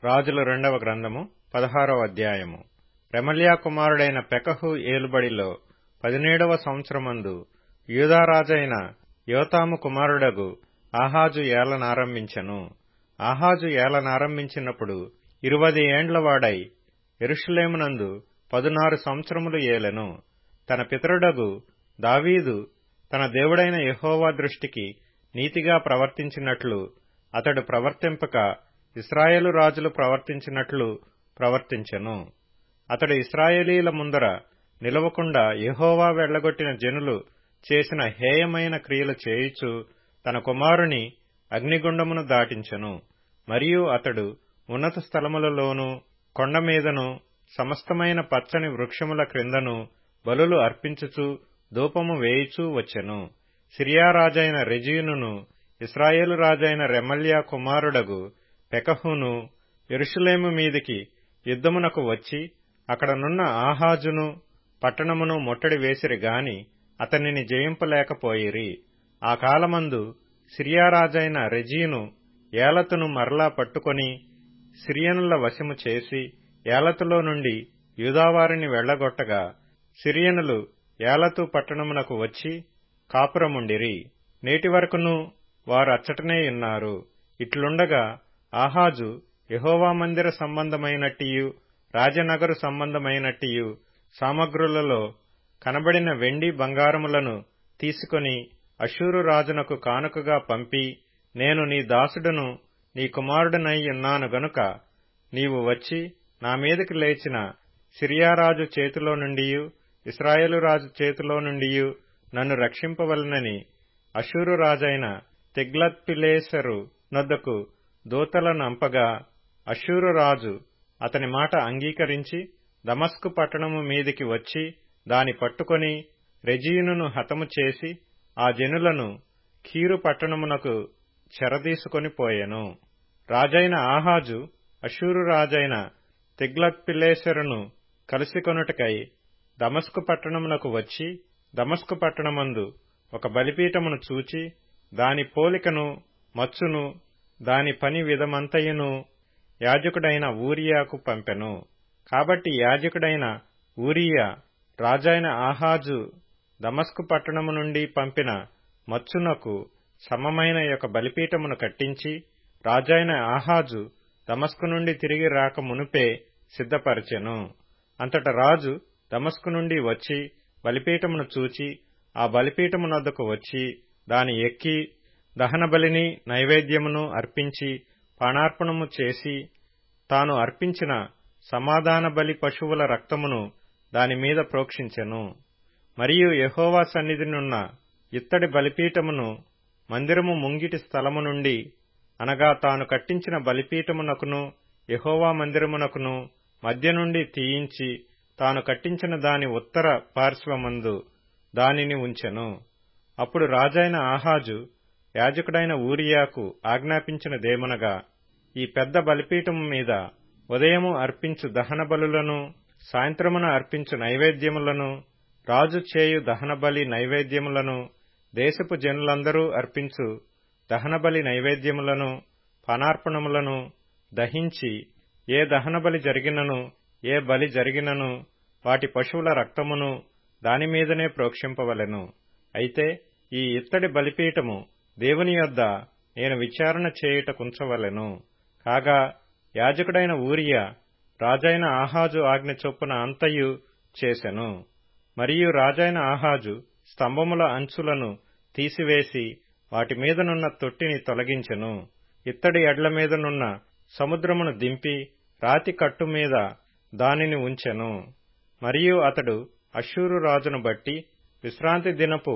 రాజుల రెండవ గ్రంథము పదహారవ అధ్యాయము రెమల్యా కుమారుడైన పెకహు ఏలుబడిలో పదిహేడవ సంవత్సరమందు యూదారాజైన యోతాము కుమారుడగు ఆహాజు ఏలనారంభించెను ఆహాజు ఏలనారంభించినప్పుడు ఇరువది ఏండ్ల వాడై ఎరుషులేమునందు పదునారు సంవత్సరములు ఏలెను తన పితరుడగు దావీదు తన దేవుడైన యెహోవా దృష్టికి నీతిగా ప్రవర్తించినట్లు అతడు ప్రవర్తింపక ఇస్రాయేలు రాజులు ప్రవర్తించినట్లు ప్రవర్తించెను అతడు ఇస్రాయేలీల ముందర నిలవకుండా యెహోవా వెళ్లగొట్టిన జనులు చేసిన హేయమైన క్రియలు చేయుచు తన కుమారుని అగ్నిగుండమును దాటించెను మరియు అతడు ఉన్నత స్థలములలోనూ కొండ మీదను సమస్తమైన పచ్చని వృక్షముల క్రిందను బలులు అర్పించుచు ధూపము వేయుచూ వచ్చెను సిరియా రాజైన రెజీనును ఇస్రాయేలు రాజైన రెమల్యా కుమారుడగు పెకహును ఎరుషులేము మీదికి యుద్ధమునకు వచ్చి అక్కడనున్న ఆహాజును పట్టణమును ముట్టడి వేసిరి గాని అతనిని జయింపలేకపోయిరి ఆ కాలమందు సిరియా రాజైన రెజీను ఏలతును మరలా పట్టుకొని సిరియనుల వశము చేసి ఏలతులో నుండి యూదావారిని వెళ్లగొట్టగా సిరియనులు ఏలతు పట్టణమునకు వచ్చి కాపురముండిరి నేటి వరకును వారు అచ్చటనే ఉన్నారు ఇట్లుండగా ఆహాజు యహోవా మందిర సంబంధమైనట్టియు రాజనగరు సంబంధమైనట్టియు సామగ్రులలో కనబడిన వెండి బంగారములను తీసుకొని అశూరు రాజునకు కానుకగా పంపి నేను నీ దాసుడును నీ కుమారుడనై ఉన్నాను గనుక నీవు వచ్చి నా మీదకి లేచిన సిరియారాజు చేతిలో నుండియు ఇస్రాయేలు రాజు చేతిలో నుండియు నన్ను రక్షింపవలనని అశూరు రాజైన తిగ్లత్పిలేసరు నొద్దకు దూతలను అంపగా అశూరు రాజు అతని మాట అంగీకరించి దమస్కు పట్టణము మీదికి వచ్చి దాని పట్టుకొని రెజీనును హతము చేసి ఆ జనులను కీరు పట్టణమునకు చెరదీసుకొని పోయెను రాజైన ఆహాజు అశూరు రాజైన తిగ్లత్పిలేసరును కలిసికొనుటకై దమస్కు పట్టణమునకు వచ్చి దమస్కు పట్టణమందు ఒక బలిపీఠమును చూచి దాని పోలికను మచ్చును దాని పని విధమంతయును యాజకుడైన ఊరియాకు పంపెను కాబట్టి యాజకుడైన ఊరియా రాజైన ఆహాజు దమస్కు పట్టణము నుండి పంపిన మచ్చునకు సమమైన యొక్క బలిపీఠమును కట్టించి రాజైన ఆహాజు దమస్కు నుండి తిరిగి రాక మునుపే సిద్ధపరచెను అంతట రాజు దమస్కు నుండి వచ్చి బలిపీఠమును చూచి ఆ బలిపీఠమునొద్దకు వచ్చి దాని ఎక్కి దహనబలిని నైవేద్యమును అర్పించి పానార్పణము చేసి తాను అర్పించిన సమాధాన బలి పశువుల రక్తమును దానిమీద ప్రోక్షించెను మరియు యహోవా సన్నిధినున్న ఇత్తడి బలిపీఠమును మందిరము ముంగిటి స్థలము నుండి అనగా తాను కట్టించిన బలిపీఠమునకును యహోవా మందిరమునకును మధ్య నుండి తీయించి తాను కట్టించిన దాని ఉత్తర పార్శ్వమందు దానిని ఉంచెను అప్పుడు రాజైన ఆహాజు యాజకుడైన ఊరియాకు ఆజ్ఞాపించినదేమనగా ఈ పెద్ద బలిపీఠము మీద ఉదయము అర్పించు దహన బలులను సాయంత్రమున అర్పించు నైవేద్యములను రాజు చేయు దహనబలి నైవేద్యములను దేశపు జనులందరూ అర్పించు దహనబలి నైవేద్యములను పానార్పణములను దహించి ఏ దహనబలి జరిగినను ఏ బలి జరిగినను వాటి పశువుల రక్తమును దానిమీదనే ప్రోక్షింపవలెను అయితే ఈ ఇత్తడి బలిపీఠము దేవుని యొద్ద నేను విచారణ చేయుట కుంచవలెను కాగా యాజకుడైన ఊరియా రాజైన ఆహాజు ఆజ్ఞ చొప్పున అంతయు చేసెను మరియు రాజైన ఆహాజు స్తంభముల అంచులను తీసివేసి వాటి మీదనున్న తొట్టిని తొలగించెను ఇత్తడి ఎడ్ల మీదనున్న సముద్రమును దింపి రాతి కట్టు మీద దానిని ఉంచెను మరియు అతడు అశూరు రాజును బట్టి విశ్రాంతి దినపు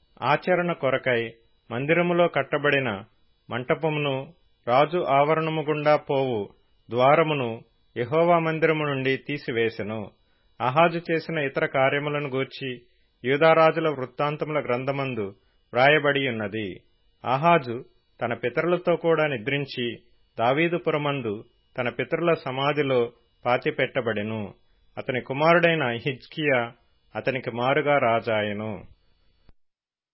ఆచరణ కొరకై మందిరములో కట్టబడిన మంటపమును రాజు ఆవరణము గుండా పోవు ద్వారమును యహోవా మందిరము నుండి తీసివేసెను ఆహాజు చేసిన ఇతర కార్యములను గూర్చి యూదారాజుల వృత్తాంతముల గ్రంథమందు వ్రాయబడియున్నది ఆహాజు తన పితరులతో కూడా నిద్రించి దావీదుపురమందు తన పితరుల సమాధిలో పాతిపెట్టబడెను అతని కుమారుడైన హిజ్కియా అతనికి మారుగా రాజాయెను